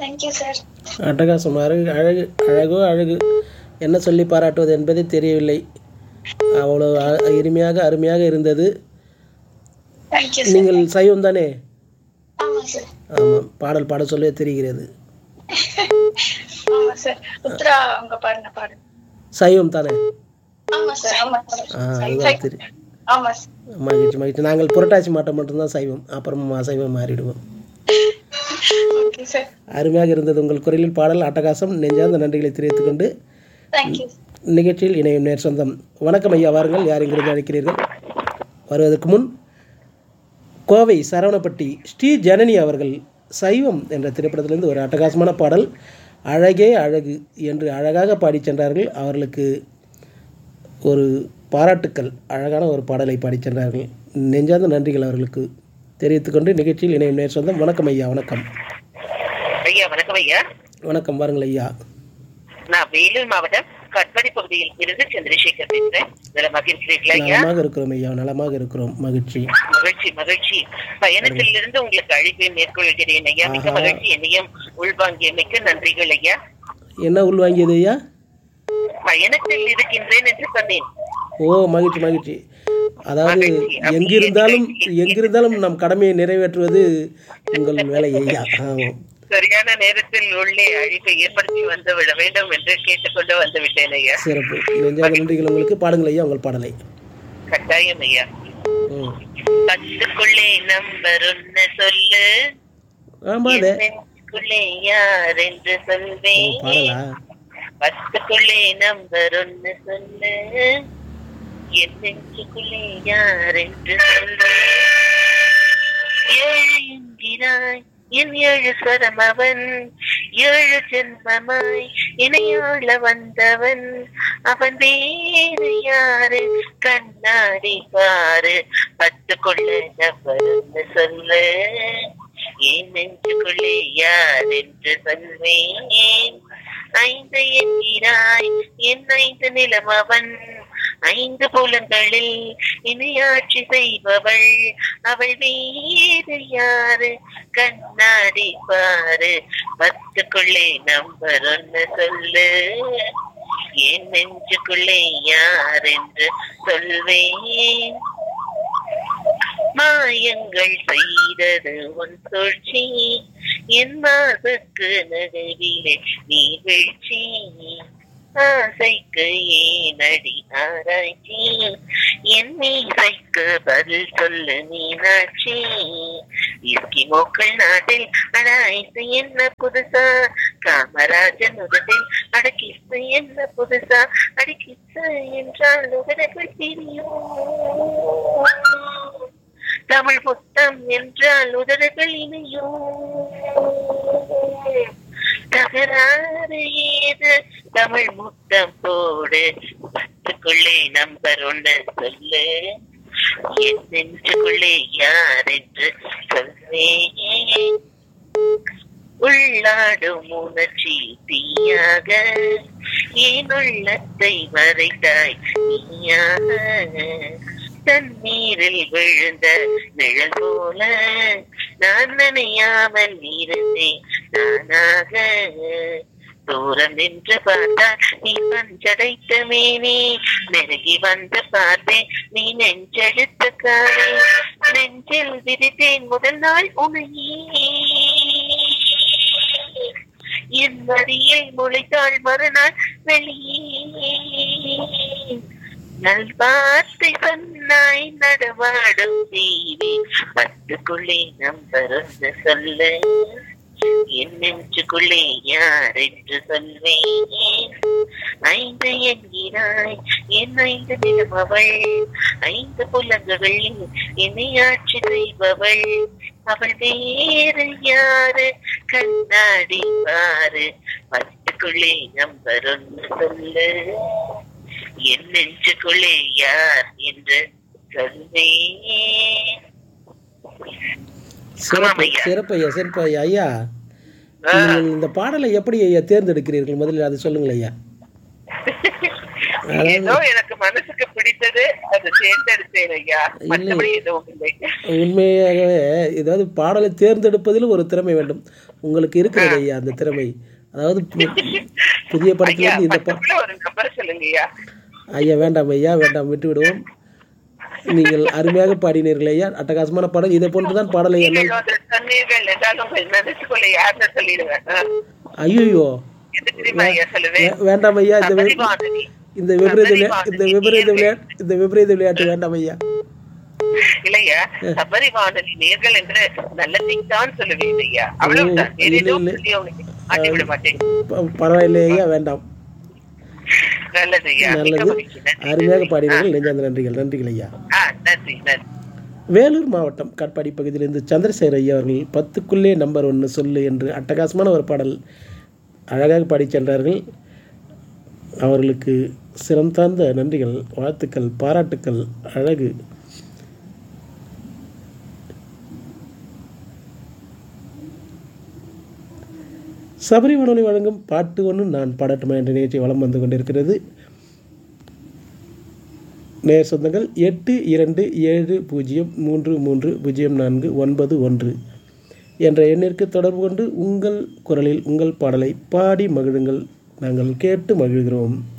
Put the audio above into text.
Thank you sir அட்டகாசம் அழகு அழகு அழகோ அழகு என்ன சொல்லி பாராட்டுவது என்பதே தெரியவில்லை அவ்வளோ அ- இனிமையாக அருமையாக இருந்தது தேங்க்யூ சார் நீங்கள் சைவம் தானே ஆமா சார் ஆமாம் பாடல் பாட சொல்லவே தெரிகிறது ஆமா சார் உத்ரா அவங்க பாருங்க பாருங்க சைவம் தானே ஆமா சார் ஆமா சார் ஆ அதுதான் தெரியும் ஆமா சார் மகிழ்ச்சி மகிழ்ச்சி நாங்கள் புரட்டாசி மாட்டம் மட்டும்தான் சைவம் அப்புறம் அசைவம் மாறிடுவோம் ஓகே சார் அருமையாக இருந்தது உங்கள் குரலில் பாடல் அட்டகாசம் நெஞ்சார்ந்த நன்றிகளை தெரிவித்துக் கொண்டு தேங்க்யூ நிகழ்ச்சியில் இணையும் நேர் சொந்தம் வணக்கம் ஐயா வாருங்கள் யார் இங்கிருந்து அழைக்கிறீர்கள் வருவதற்கு முன் கோவை சரவணப்பட்டி ஸ்ரீ ஜனனி அவர்கள் சைவம் என்ற திரைப்படத்திலிருந்து ஒரு அட்டகாசமான பாடல் அழகே அழகு என்று அழகாக பாடிச் சென்றார்கள் அவர்களுக்கு ஒரு பாராட்டுக்கள் அழகான ஒரு பாடலை பாடிச் சென்றார்கள் நெஞ்சார்ந்த நன்றிகள் அவர்களுக்கு தெரிவித்துக்கொண்டு நிகழ்ச்சியில் இணையும் நேர் சொந்தம் வணக்கம் ஐயா வணக்கம் ஐயா வணக்கம் ஐயா வணக்கம் வாருங்கள் ஐயா நான் வேலூர் மாவட்டம் கட்படி பகுதியில் இருந்து சந்திரசேகர் பேசுறேன் நலமாக இருக்கிறீர்களா ஐயா நலமாக இருக்கிறோம் ஐயா நலமாக இருக்கிறோம் மகிழ்ச்சி மகிழ்ச்சி மகிழ்ச்சி பயணத்திலிருந்து உங்களுக்கு அழைப்பை மேற்கொள்கிறேன் ஐயா மிக ஆஹா. மகிழ்ச்சி என்னையும் உள்வாங்கியமைக்கு நன்றிகள் ஐயா என்ன உள்வாங்கியது ஐயா பயணத்தில் இருக்கின்றேன் என்று சொன்னேன் ஓ மகிழ்ச்சி மகிழ்ச்சி அதாவது மகிழ்ச்சி. அப்படி எங்கிருந்தாலும் எங்கள் எங்கிருந்தாலும் நம் கடமையை நிறைவேற்றுவது உங்கள் வேலை ஐயா ஆமாம் சரியான நேரத்தில் உள்ளே அழைப்பை ஏற்படுத்தி வந்து விட வேண்டும் என்று கேட்டுக்கொண்டு வந்து விட்டேன் ஐயா சிறப்பு நெஞ்சாக நன்றிகள் உங்களுக்கு பாடுங்கள் ஐயா உங்கள் பாடலை கட்டாயம் ஐயா ம் பத்துக்குள்ளே நம்பர் ஒன்னு சொல்லு ஆமா அது நெஞ்சுக்குள்ளே யார் என்று ஓ, சொல்வேன் பாடலா பத்துக்குள்ளே நம்பர் ஒன்னு சொல்லு என் நெஞ்சுக்குள்ளே யார் என்று சொல்லு ஏழு என்கிறாய் என் ஏழு சரம் அவன் ஏழு ஜென்மமாய் இணையாள வந்தவன் அவன் வேறு யாரு கண்ணாடி பாரு பத்துக்குள்ள நபர்னு சொல்லு என் நெஞ்சுக்குள்ளே யார் என்று சொல்வேன் ஐந்து என்கிறாய் என் ஐந்து நிலம் அவன் ஐந்து புலங்களில் இணையாட்சி செய்பவள் அவள் வேறு யாரு கண்ணாடி பாரு பத்துக்குள்ளே நம்பர் ஒன்னு சொல்லு என் நெஞ்சுக்குள்ளே யார் என்று சொல்வேன் மாயங்கள் செய்தது உன் சூழ்ச்சி என் மார்புக்கு நடுவிலே நீ வீழ்ச்சி ஆசைக்கு ஏனடி ஆராய்ச்சி என் மீசைக்கு பதில் சொல்லு மீனாட்சி இஸ்கிமோக்கள் நாட்டில் அடாய்த்து என்ன புதுசா காமராஜன் உதட்டில் அடக்கித்து என்ன புதுசா அடக்கித்து என்றால் உதடுகள் தெரியும் தமிழ் புத்தம் என்றால் உதடுகள் இணையும் தகராறு ஏது தமிழ் முத்தம் போடு பத்துக்குள்ளே நம்பர் ஒண்ணு சொல்லு என் நெஞ்சுக்குள்ளே யார் என்று சொல்வேன் உள்ளாடும் உணர்ச்சி தீயாக ஏன் உள்ளத்தை மறைத்தாய் நீயாக தண்ணீரில் விழுந்த நிழல் போல நான் நினையாமல் இருந்தேன் நானாக தூரம் நின்று பார்த்தால் நீ பஞ்சடைத்த மேனே நெருங்கி வந்து பார்த்தேன் நீ நெஞ்செடுத்த காரே நெஞ்சில் விதித்தேன் முதல் நாள் உனையே என் மடியில் முளைத்தாள் மறுநாள் வெளியே நல்வார்த்தை சொன்னாய் நடமாடும் தீவி பத்துக்குள்ளே நம்பர் ஒன்று சொல்லு என் நெஞ்சுக்குள்ளே யார் என்று சொல்வேன் ஐந்து என்கிறாய் என் ஐந்து நிலம் அவள் ஐந்து புலங்குகளில் என்னை ஆட்சி செய்பவள் அவள் வேறு யாரு கண்ணாடி பாரு பத்துக்குள்ளே நம்பர் ஒன்று சொல்லு என் நெஞ்சுக்குள்ளே யார் என்று சொல்வேன் சிறப்பு ஆமாம் ஐயா. சிறப்பு ஐயா சிறப்பு ஐயா ஐயா நீங்கள் இந்த பாடலை எப்படி ஐயா தேர்ந்தெடுக்கிறீர்கள் முதலில் அதை சொல்லுங்கள் ஐயா ஏதோ எனக்கு மனசுக்கு பிடித்தது அது தேர்ந்தெடுத்தேன் ஐயா மற்றபடி எதுவும் இல்லை உண்மையாகவே ஏதாவது பாடலை தேர்ந்தெடுப்பதில் ஒரு திறமை வேண்டும் உங்களுக்கு இருக்கிறது ஐயா அந்த திறமை அதாவது பு- புதிய ஐயா படத்திலிருந்து இந்த பா பக்கத்துல ஒரு நம்பர் சொல்லுங்க ஐயா ஐயா வேண்டாம் ஐயா வேண்டாம் விட்டு விடுவோம் நீங்கள் அருமையாக பாடினீர்கள் ஐயா அட்டகாசமான பாடல் இதை போன்றுதான் பாடலை என்ன நீங்கள் வந்து சொன்னீர்கள் என்றால் உங்கள் மனசுக்குள்ள யாருன்னு சொல்லிடுவேன் ஆ. ஐயோ எது தெரியுமா ஐயா சொல்லுவேன் வேண்டாம் ஐயா இந்த வி- சபரிவாதனி. இந்த விபரீத விளையா- இந்த விபரீத விளையாட்டு இந்த விபரீத விளையாட்டு வேண்டாம் ஐயா இல்லையா சபரி வானொலி நேர்கள் என்று நல்லதையும் தான் சொல்லுவேன் ஐயா அவ்வளவுதான் வேற இல்லை, எதுவும் இல்லை. சொல்லி உங்களுக்கு மாட்டி விட மாட்டேன் ப- பரவாயில்லை ஐயா வேண்டாம் நல்லது ஐயா மிக்க நல்லது மகிழ்ச்சி நன்றி அருமையாக பாடினீர்கள் நெஞ்சார்ந்த நன்றிகள் நன்றிகள் ஐயா ஆ நன்றி நன்றி வேலூர் மாவட்டம் காட்பாடி பகுதியிலிருந்து சந்திரசேகர் ஐயா அவர்கள் பத்துக்குள்ளே நம்பர் ஒன்று சொல்லு என்று அட்டகாசமான ஒரு பாடல் அழகாக பாடிச் சென்றார்கள் அவர்களுக்கு சிரம் தாழ்ந்த நன்றிகள் வாழ்த்துக்கள் பாராட்டுக்கள் அழகு சபரி வானொலி வழங்கும் பாட்டு ஒன்று நான் பாடட்டுமா என்ற நிகழ்ச்சி வலம் வந்து கொண்டிருக்கிறது நேர் சொந்தங்கள் எட்டு இரண்டு ஏழு பூஜ்ஜியம் மூன்று மூன்று பூஜ்ஜியம் நான்கு ஒன்பது ஒன்று என்ற எண்ணிற்கு தொடர்பு கொண்டு உங்கள் குரலில் உங்கள் பாடலை பாடி மகிழுங்கள் நாங்கள் கேட்டு மகிழ்கிறோம்